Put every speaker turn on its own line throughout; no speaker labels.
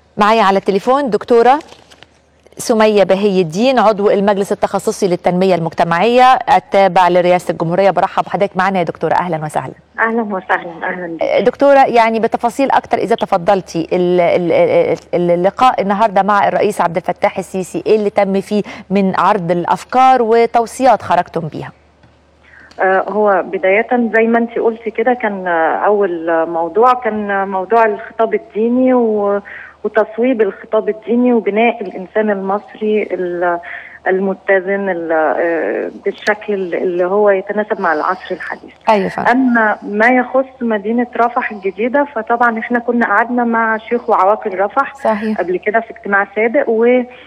معايا على التليفون دكتورة سمية بهي الدين عضو المجلس التخصصي للتنمية المجتمعية التابع لرئاسة الجمهورية برحب بحضرتك معنا يا دكتورة أهلا وسهلا
اهلا وسهلا اهلا بك.
دكتورة يعني بتفاصيل أكتر إذا تفضلتي ال- ال- ال- اللقاء النهاردة مع الرئيس عبد الفتاح السيسي إيه اللي تم فيه من عرض الأفكار وتوصيات خرجتم بيها
آه هو بداية زي ما انت قلتي كده كان آه، أول آه، موضوع كان آه، موضوع الخطاب الديني و- وتصويب الخطاب الديني وبناء الإنسان المصري ال- المتزن ال- آه، بالشكل اللي هو يتناسب مع العصر الحديث
أيوة فعلا
أما ما يخص مدينة رفح الجديدة فطبعا احنا كنا قعدنا مع شيخ وعواقل رفح
صحيح
قبل كده في اجتماع سابق و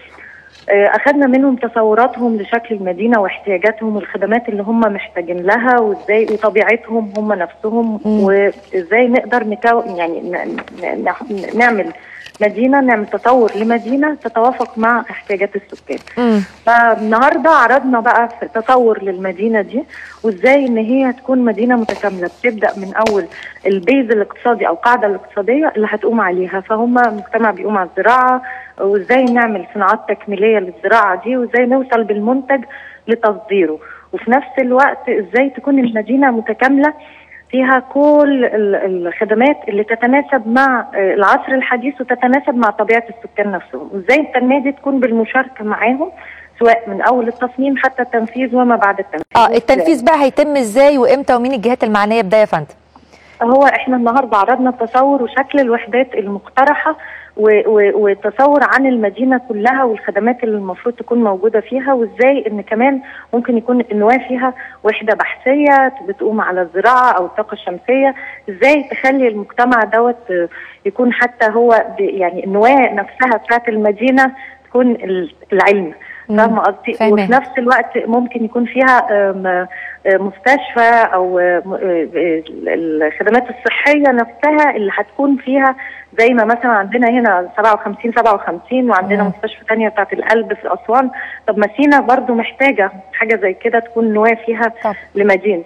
آه، أخذنا منهم تصوراتهم لشكل المدينة واحتياجاتهم والخدمات اللي هم محتاجين لها وإزاي وطبيعتهم هم نفسهم
مم.
وإزاي نقدر نكون يعني ن- ن- ن- نعمل مدينة نعمل تطور لمدينة تتوافق مع احتياجات السكان
مم.
فالنهارده عرضنا بقى في تطور للمدينه دي وازاي ان هي تكون مدينه متكامله بتبدا من اول البيز الاقتصادي او القاعده الاقتصاديه اللي هتقوم عليها فهم مجتمع بيقوم على الزراعه وازاي نعمل صناعات تكميليه للزراعه دي وازاي نوصل بالمنتج لتصديره وفي نفس الوقت ازاي تكون المدينه متكامله فيها كل ال- الخدمات اللي تتناسب مع آه، العصر الحديث وتتناسب مع طبيعه السكان نفسهم، وازاي التنميه دي تكون بالمشاركه معاهم سواء من اول التصميم حتى التنفيذ وما بعد التنفيذ.
اه التنفيذ بقى هيتم ازاي وامتى ومين الجهات المعنيه بده يا فندم
هو احنا النهارده عرضنا التصور وشكل الوحدات المقترحه و- و- وتصور عن المدينه كلها والخدمات اللي المفروض تكون موجوده فيها وازاي ان كمان ممكن يكون النواه فيها وحده بحثيه بتقوم على الزراعه او الطاقه الشمسيه ازاي تخلي المجتمع دوت آه، يكون حتى هو ب- يعني النواه نفسها بتاعت المدينه تكون ال- العلم
مم.
فاهمه قصدي
فاهمة.
وفي نفس الوقت ممكن يكون فيها آم، آه، مستشفى او آه، م- آه، الخدمات الصحيه نفسها اللي هتكون فيها زي ما مثلا عندنا هنا 57 57 وعندنا
مم.
مستشفى ثانيه بتاعت القلب في اسوان طب ما سينا برضو محتاجه حاجه زي كده تكون نواه فيها
طب.
لمدينه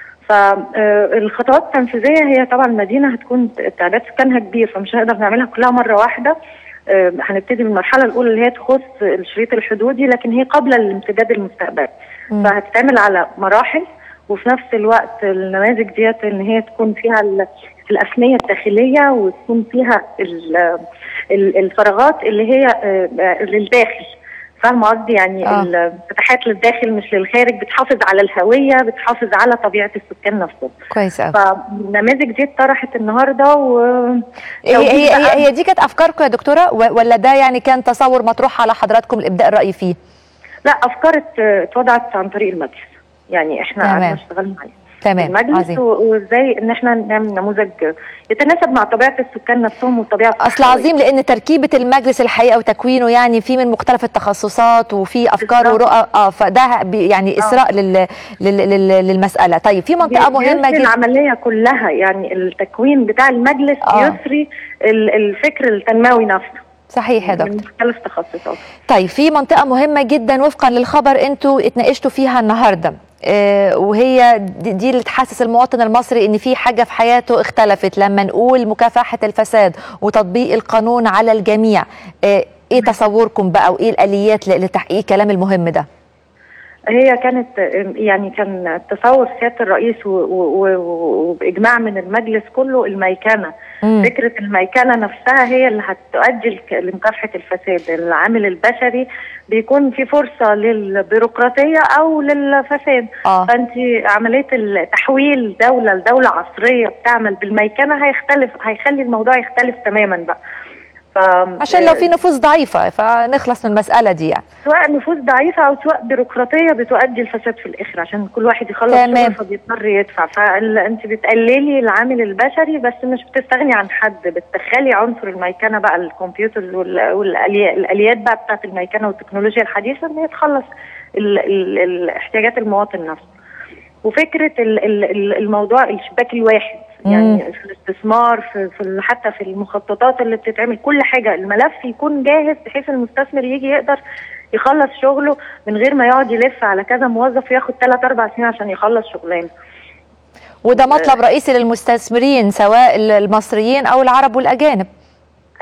فالخطوات التنفيذيه هي طبعا المدينه هتكون تعداد سكانها كبير فمش هنقدر نعملها كلها مره واحده آه، هنبتدي من المرحله الاولى اللي هي تخص الشريط الحدودي لكن هي قبل الامتداد المستقبلي
مم.
فهتتعمل على مراحل وفي نفس الوقت النماذج ديت ان هي تكون فيها ال- الافنيه الداخليه وتكون فيها ال- ال- الفراغات اللي هي آه، آه، للداخل فاهمه قصدي يعني
آه.
الفتحات للداخل مش للخارج بتحافظ على الهويه بتحافظ على طبيعه السكان نفسهم
كويس قوي
فالنماذج دي اتطرحت النهارده و
هي
توجيه
هي
بقى-
هي, هي دي كانت افكاركم يا دكتوره و- ولا ده يعني كان تصور مطروح على حضراتكم لابداء الراي فيه
لا افكار ات- اتوضعت عن طريق المجلس يعني احنا
تمام.
قعدنا اشتغلنا عليها
تمام
المجلس
عظيم
و- وازاي ان احنا نعمل نموذج يتناسب مع طبيعه السكان نفسهم والطبيعه
اصل
الصحراوية.
عظيم لان تركيبه المجلس الحقيقه وتكوينه يعني في من مختلف التخصصات وفي افكار
بالظبط.
ورؤى اه فده بي- يعني اسراء لل لل لل للمساله طيب في منطقه مهمه
بيسري
جدا
العمليه كلها يعني التكوين بتاع المجلس
آه.
يسري ال- الفكر التنموي نفسه
صحيح يا
من
دكتور
مختلف تخصصات
طيب في منطقة مهمة جدا وفقا للخبر انتوا اتناقشتوا فيها النهارده آه، وهي دي دي اللي تحسس المواطن المصري ان في حاجة في حياته اختلفت لما نقول مكافحة الفساد وتطبيق القانون على الجميع آه، ايه تصوركم بقى وايه الاليات ل- لتحقيق الكلام المهم ده
هي كانت يعني كان تصور سياده الرئيس و- و- و- وباجماع من المجلس كله الميكنه
مم.
فكره الميكنه نفسها هي اللي هتؤدي لك- لمكافحه الفساد العامل البشري بيكون في فرصه للبيروقراطيه او للفساد
اه
فانت عمليه التحويل دوله لدوله عصريه بتعمل بالميكنه هيختلف هيخلي الموضوع يختلف تماما بقى ف
عشان لو في نفوس ضعيفة فنخلص من المسألة دي يعني
سواء نفوس ضعيفه او سواء بيروقراطيه بتؤدي الفساد في الاخر عشان كل واحد يخلص
تمام.
شغله فبيضطر يدفع فانت بتقللي العامل البشري بس مش بتستغني عن حد بتدخلي عنصر الميكنه بقى الكمبيوتر وال- والآليات الاليات بقى بتاعت الميكنه والتكنولوجيا الحديثه ان هي تخلص ال- ال- ال- احتياجات المواطن نفسه وفكره ال- ال- ال- الموضوع الشباك الواحد يعني في الاستثمار في, في ال- حتى في المخططات اللي بتتعمل كل حاجه الملف يكون جاهز بحيث المستثمر يجي يقدر يخلص شغله من غير ما يقعد يلف على كذا موظف وياخد ثلاث اربع سنين عشان يخلص شغلانه
وده مطلب رئيسي للمستثمرين سواء المصريين او العرب والاجانب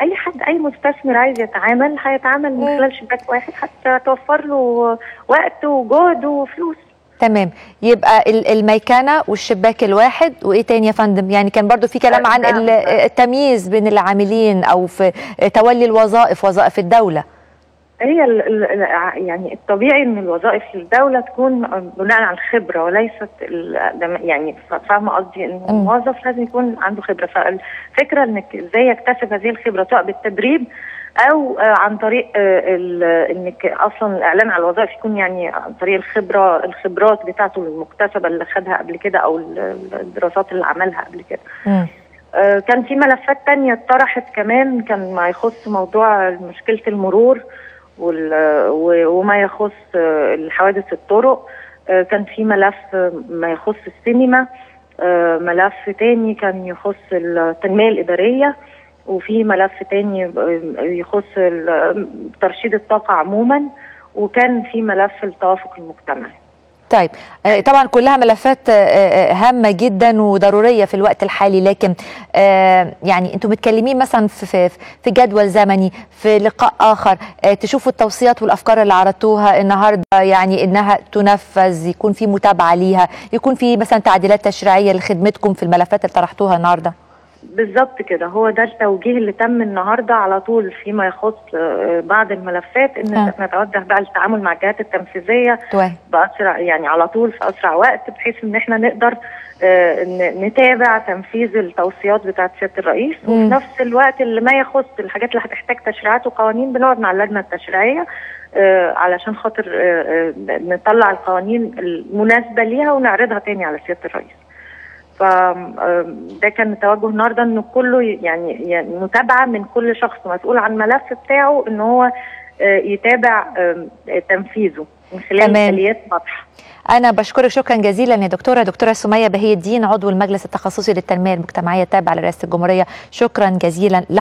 اي حد اي مستثمر عايز يتعامل هيتعامل من
مم.
خلال شباك واحد حتى توفر له وقت وجهد وفلوس
تمام يبقى ال- الميكنه والشباك الواحد وايه تاني يا فندم يعني كان برضو في كلام عن
نعم.
ال- التمييز بين العاملين او في تولي الوظائف وظائف الدوله
هي ال ال يعني الطبيعي ان الوظائف في الدوله تكون بناء على الخبره وليست ال- ده م- يعني ف- فاهمه قصدي ان
مم.
الموظف لازم يكون عنده خبره فالفكره انك ازاي يكتسب هذه الخبره سواء بالتدريب او آه، عن طريق آه، ال- انك اصلا الاعلان على الوظائف يكون يعني عن طريق الخبره الخبرات بتاعته المكتسبه اللي خدها قبل كده او ال- الدراسات اللي عملها قبل كده
مم.
آه، كان في ملفات تانية اتطرحت كمان كان ما يخص موضوع مشكلة المرور وال- و- وما يخص آه، الحوادث الطرق آه، كان في ملف آه، ما يخص السينما آه، ملف تاني كان يخص التنمية الإدارية وفي ملف تاني آه، يخص ال- ترشيد الطاقة عموما وكان في ملف التوافق المجتمعي
طيب آه، طبعا كلها ملفات آه، آه، هامه جدا وضروريه في الوقت الحالي لكن آه، يعني انتم متكلمين مثلا في في في جدول زمني في لقاء اخر آه، تشوفوا التوصيات والافكار اللي عرضتوها النهارده يعني انها تنفذ يكون في متابعه ليها يكون في مثلا تعديلات تشريعيه لخدمتكم في الملفات اللي طرحتوها النهارده
بالظبط كده هو ده التوجيه اللي تم النهارده على طول فيما يخص آه، بعض الملفات ان
آه.
نتوجه بقى للتعامل مع الجهات التنفيذيه
تمام
باسرع يعني على طول في اسرع وقت بحيث ان احنا نقدر آه، ن- نتابع تنفيذ التوصيات بتاعه سياده الرئيس
مم.
وفي نفس الوقت اللي ما يخص الحاجات اللي هتحتاج تشريعات وقوانين بنقعد مع اللجنه التشريعيه آه، علشان خاطر آه، آه، نطلع القوانين المناسبه ليها ونعرضها تاني على سياده الرئيس. فده كان توجه النهارده ان كله يعني يعني متابعه من كل شخص مسؤول عن ملف بتاعه ان هو آه، يتابع آم، تنفيذه من خلال
تمام.
اليات واضحه.
انا بشكرك شكرا جزيلا يا دكتوره دكتوره سميه بهي الدين عضو المجلس التخصصي للتنميه المجتمعيه التابع لرئاسه الجمهوريه شكرا جزيلا